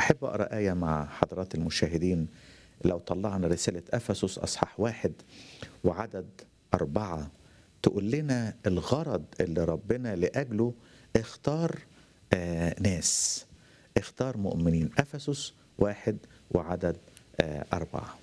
أحب أقرأ آية مع حضرات المشاهدين لو طلعنا رسالة أفسس أصحاح واحد وعدد أربعة تقول لنا الغرض اللي ربنا لأجله اختار آه ناس اختار مؤمنين أفسس واحد وعدد آه أربعة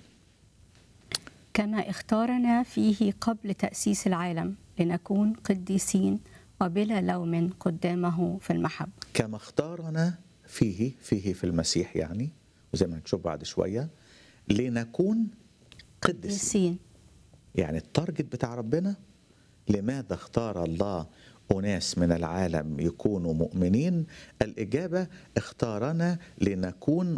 كما اختارنا فيه قبل تأسيس العالم لنكون قديسين وبلا لوم قدامه في المحبة كما اختارنا فيه فيه في المسيح يعني وزي ما هنشوف بعد شوية لنكون قديسين قديسين يعني التارجت بتاع ربنا لماذا اختار الله أناس من العالم يكونوا مؤمنين الإجابة اختارنا لنكون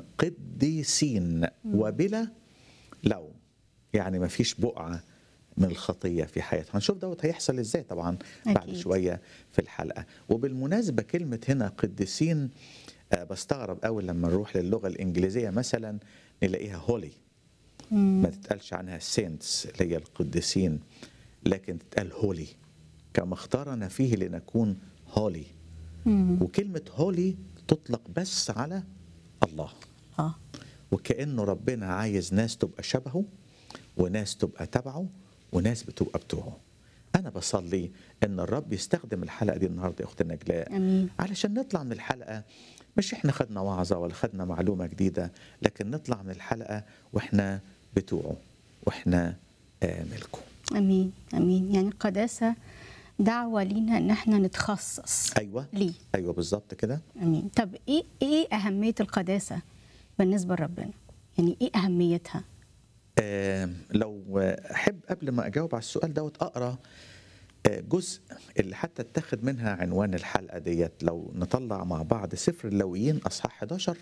قديسين وبلا لوم يعني ما فيش بقعة من الخطية في حياتها هنشوف دوت هيحصل ازاي طبعا بعد أكيد. شوية في الحلقة وبالمناسبة كلمة هنا قديسين آه، بستغرب قوي لما نروح للغة الإنجليزية مثلا نلاقيها هولي ما تتقالش عنها سينتس اللي هي القديسين لكن تتقال هولي كما اختارنا فيه لنكون هولي وكلمة هولي تطلق بس على الله اه وكأنه ربنا عايز ناس تبقى شبهه وناس تبقى تبعه وناس بتبقى بتوعه أنا بصلي إن الرب يستخدم الحلقة دي النهاردة يا أخت نجلاء أمين. علشان نطلع من الحلقة مش إحنا خدنا وعظة ولا خدنا معلومة جديدة لكن نطلع من الحلقة وإحنا بتوعه وإحنا آه، ملكه امين امين يعني القداسه دعوه لينا ان احنا نتخصص أيوة ليه أيوة بالظبط كده امين طب ايه ايه اهميه القداسه بالنسبه لربنا يعني ايه اهميتها آه، لو احب قبل ما اجاوب على السؤال دوت اقرا آه، جزء اللي حتى اتخذ منها عنوان الحلقه ديت لو نطلع مع بعض سفر اللويين اصحاح 11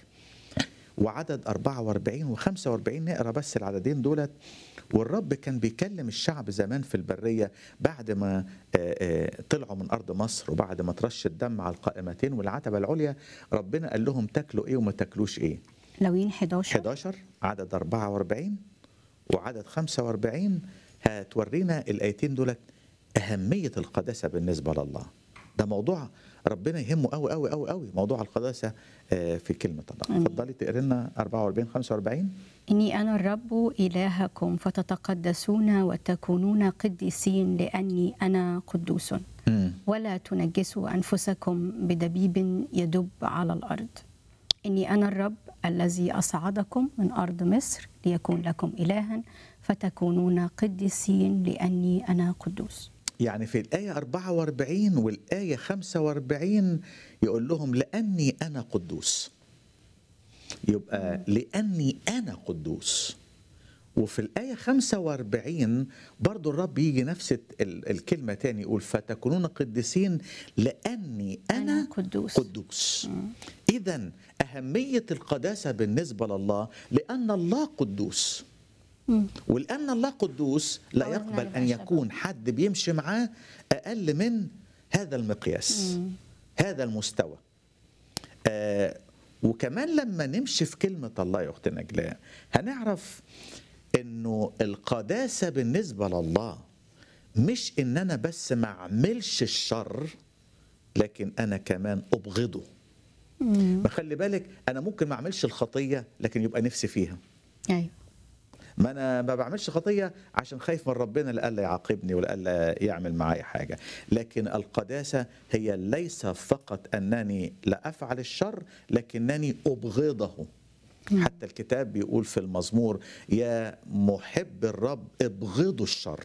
وعدد 44 و45 نقرا بس العددين دولت والرب كان بيكلم الشعب زمان في البريه بعد ما آه، آه، طلعوا من ارض مصر وبعد ما ترش الدم على القائمتين والعتبه العليا ربنا قال لهم تاكلوا ايه وما تاكلوش ايه لوين 11 11 عدد 44 وعدد 45 هتورينا الايتين دولت اهميه القداسه بالنسبه لله ده موضوع ربنا يهمه قوي قوي قوي قوي موضوع القداسه آه، في كلمه الله آمين. اتفضلي تقري لنا 44 45 إني أنا الرب إلهكم فتتقدسون وتكونون قديسين لأني أنا قدوس مم. ولا تنجسوا أنفسكم بدبيب يدب على الأرض إني أنا الرب الذي أصعدكم من أرض مصر ليكون لكم إلها فتكونون قديسين لأني أنا قدوس يعني في الآية 44 والآية 45 يقول لهم لأني أنا قدوس يبقى لأني أنا قدوس وفي الآية 45 برضو الرب يجي نفس ال- الكلمة تاني يقول فتكونون قديسين لأني أنا أنا قدوس. قدوس إذا أهمية القداسة بالنسبة لله لأن الله قدوس ولأن الله قدوس لا أولا يقبل نبقى أن شبهه. يكون حد بيمشي معاه أقل من هذا المقياس هذا المستوى آه وكمان لما نمشي في كلمة الله يا أخت نجلاء هنعرف أنه القداسة بالنسبة لله مش إن أنا بس ما أعملش الشر لكن أنا كمان أبغضه ما خلي بالك أنا ممكن ما أعملش الخطية لكن يبقى نفسي فيها أيوة ما انا ما بعملش خطيه عشان خايف من ربنا لألا يعاقبني ولألا يعمل معايا حاجه لكن القداسه هي ليس فقط انني لا افعل الشر لكنني ابغضه حتى الكتاب بيقول في المزمور يا محب الرب ابغضوا الشر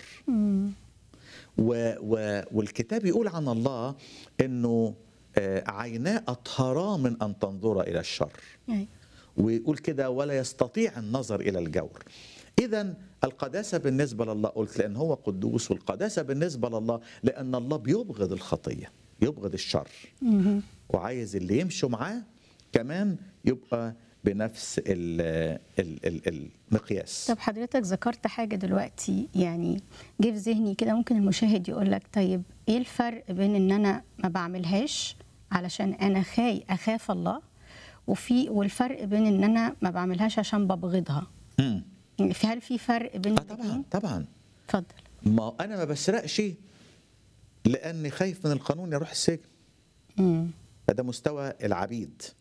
و و والكتاب يقول عن الله انه آه، عيناه اطهرا من ان تنظر الى الشر أيوة ويقول كده ولا يستطيع النظر الى الجور اذا القداسه بالنسبه لله قلت لان هو قدوس والقداسه بالنسبه لله لان الله بيبغض الخطيه يبغض الشر وعايز اللي يمشوا معاه كمان يبقى بنفس ال ال ال المقياس طب حضرتك ذكرت حاجة دلوقتي يعني جه في ذهني كده ممكن المشاهد يقول لك طيب ايه الفرق بين ان انا ما بعملهاش علشان انا خاي اخاف الله وفي والفرق بين ان انا ما بعملهاش عشان ببغضها مم. يعني في هل في فرق بين اه طبعا الاثنين؟ طبعا اتفضل ما انا ما بسرقش لاني خايف من القانون يروح السجن مم. فده مستوى العبيد